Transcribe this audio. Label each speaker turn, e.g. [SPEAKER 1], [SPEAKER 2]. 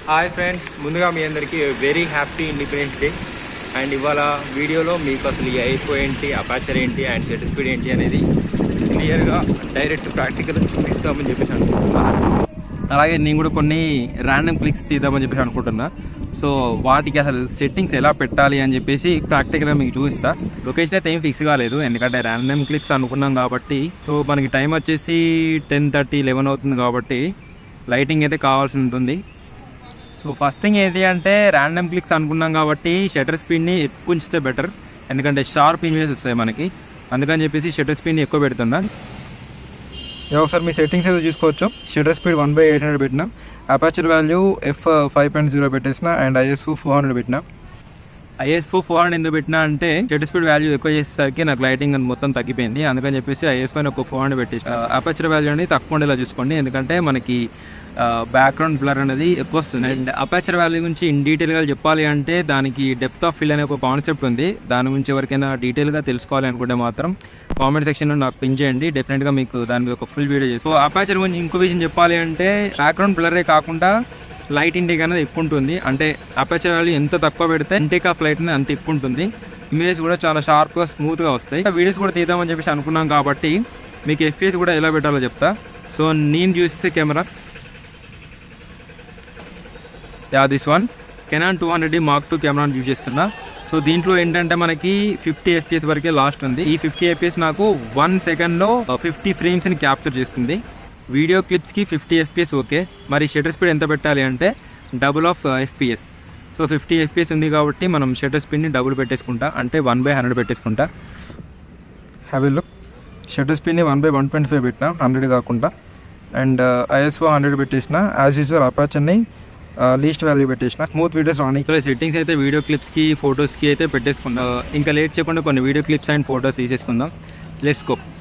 [SPEAKER 1] hi friends ముందుగా మీ అందరికీ very happy Independence Day and ఇవాళ వీడియోలో మీకు అసలు ఈ ఐఫో ఏంటి అపాచర్ ఏంటి అండ్ షటర్ స్పీడ్ ఏంటి అనేది క్లియర్గా డైరెక్ట్ ప్రాక్టికల్ చూపిస్తామని చెప్పేసి అనుకుంటున్నాను అలాగే నేను కూడా కొన్ని ర్యాండమ్ క్లిక్స్ తీద్దామని చెప్పేసి అనుకుంటున్నా సో వాటికి అసలు సెట్టింగ్స్ ఎలా పెట్టాలి అని చెప్పేసి ప్రాక్టికల్గా మీకు చూపిస్తా లొకేషన్ అయితే ఏం ఫిక్స్ కాలేదు ఎందుకంటే ర్యాండమ్ క్లిక్స్ అనుకున్నాం కాబట్టి సో మనకి టైం వచ్చేసి టెన్ థర్టీ లెవెన్ అవుతుంది కాబట్టి లైటింగ్ అయితే కావాల్సి ఉంటుంది సో ఫస్ట్ థింగ్ ఏంటి అంటే ర్యాండమ్ క్లిక్స్ అనుకున్నాం కాబట్టి షటర్ స్పీడ్ని ఎక్కువ ఉంచితే బెటర్ ఎందుకంటే షార్ప్ ఇమేజెస్ వస్తాయి మనకి అందుకని చెప్పేసి షటర్ స్పీడ్ని ఎక్కువ పెడుతున్నా ఇక ఒకసారి మీ సెట్టింగ్స్ ఏదో చూసుకోవచ్చు shutter speed one by eight hundred పెట్టిన aperture value F five point zero పెట్టేసిన అండ్ ఐఎస్ఓ ఫోర్ హండ్రెడ్ పెట్టిన ఐఎస్ఓ ఫోర్ హండ్రెడ్ ఎందుకు పెట్టినా అంటే షటర్ స్పీడ్ వాల్యూ ఎక్కువ చేసేసరికి నాకు లైటింగ్ మొత్తం తగ్గిపోయింది అందుకని చెప్పేసి ఐఎస్ పైన ఒక ఫోర్ హండ్రెడ్ పెట్టేసి అపాచర్ వాల్యూ అనేది తక్కువ ఉండేలా చూసుకోండి ఎందుకంటే మనకి బ్యాక్గ్రౌండ్ బ్లర్ అనేది ఎక్కువ వస్తుంది అండ్ అపాచర్ వాల్యూ గురించి ఇన్ డీటెయిల్గా చెప్పాలి అంటే దానికి డెప్త్ ఆఫ్ ఫిల్ అనే ఒక కాన్సెప్ట్ ఉంది దాని గురించి ఎవరికైనా డీటెయిల్గా తెలుసుకోవాలి అనుకుంటే మాత్రం కామెంట్ సెక్షన్లో నాకు పిన్ చేయండి డెఫినెట్గా మీకు దాని మీద ఒక ఫుల్ వీడియో చేసి సో అపాచర్ గురించి ఇంకో విషయం చెప్పాలి అంటే బ్యాక్గ్రౌండ్ బ్లరే కాకుండా లైట్ ఇంటేక్ అనేది ఎక్కువ ఉంటుంది అంటే అపాచర్ వాల్యూ ఎంత తక్కువ పెడితే ఇంటేక్ ఆఫ్ లైట్ అనేది అంత ఎక్కువ ఉంటుంది ఇమేజ్ కూడా చాలా షార్ప్గా స్మూత్గా వస్తాయి వీడియోస్ కూడా తీద్దామని చెప్పేసి అనుకున్నాం కాబట్టి మీకు ఎఫ్పిఎస్ కూడా ఎలా పెట్టాలో చెప్తా సో నేను చూస్తే camera yeah this one Canon two hundred mark two కెమెరాని యూజ్ చేస్తున్నా సో దీంట్లో ఏంటంటే మనకి ఫిఫ్టీ ఎఫ్పిఎస్ వరకే లాస్ట్ ఉంది ఈ ఫిఫ్టీ ఎఫ్పిఎస్ నాకు వన్ సెకండ్లో ఫిఫ్టీ ఫ్రేమ్స్ని క్యాప్చర్ చేస్తుంది వీడియో క్లిప్స్కి ఫిఫ్టీ ఎఫ్పిఎస్ ఓకే మరి షటర్ స్పీడ్ ఎంత పెట్టాలి అంటే double of FPS so fifty FPS ఉంది కాబట్టి మనం షటర్ స్పీడ్ని డబుల్ పెట్టేసుకుంటా అంటే వన్ బై హండ్రెడ్ పెట్టేసుకుంటా హ్యావ్ ఎ లుక్ షటర్ స్పీడ్ని one by one point five పెట్టిన హండ్రెడ్ కాకుండా అండ్ ఐఎస్ఓ హండ్రెడ్ పెట్టేసిన యాజ్ యూజువల్ అపాచర్ని లీస్ట్ వాల్యూ పెట్టేసిన స్మూత్ వీడియోస్ రాని ఇక్కడ సెట్టింగ్స్ అయితే వీడియో క్లిప్స్కి ఫొటోస్కి అయితే పెట్టేసుకుందాం ఇంకా లేట్ చేయకుండా కొన్ని వీడియో క్లిప్స్ అండ్ ఫొటోస్ తీసేసుకుందాం లెట్స్ గో